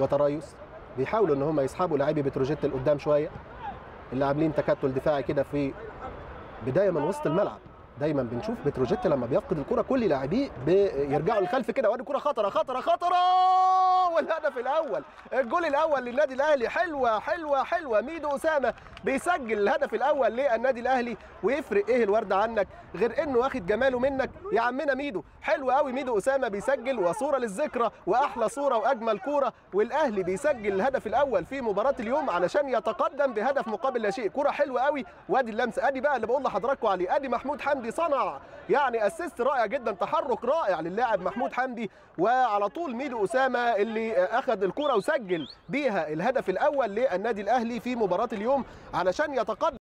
وتريث بيحاولوا ان هم يسحبوا لاعبي بتروجيت لقدام شويه اللي عاملين تكتل دفاعي كده في بدايه من وسط الملعب دايما بنشوف بتروجيت لما بيفقد الكره كل لاعبيه بيرجعوا للخلف كده وادي كره خطره خطره خطره والهدف الاول الجول الاول للنادي الاهلي حلوه حلوه حلوه ميدو اسامه بيسجل الهدف الاول للنادي الاهلي ويفرق ايه الورد عنك غير انه واخد جماله منك يا عمنا ميدو حلو قوي ميدو اسامه بيسجل وصوره للذكرى واحلى صوره واجمل كوره والاهلي بيسجل الهدف الاول في مباراه اليوم علشان يتقدم بهدف مقابل لا شيء كوره حلوه قوي وادي اللمسه ادي بقى اللي بقول لحضراتكم عليه ادي محمود حمدي صنع يعني اسيست رائع جدا تحرك رائع للاعب محمود حمدي وعلى طول ميدو اسامه اللي اخذ الكره وسجل بيها الهدف الاول للنادي الاهلي في مباراه اليوم علشان يتقدم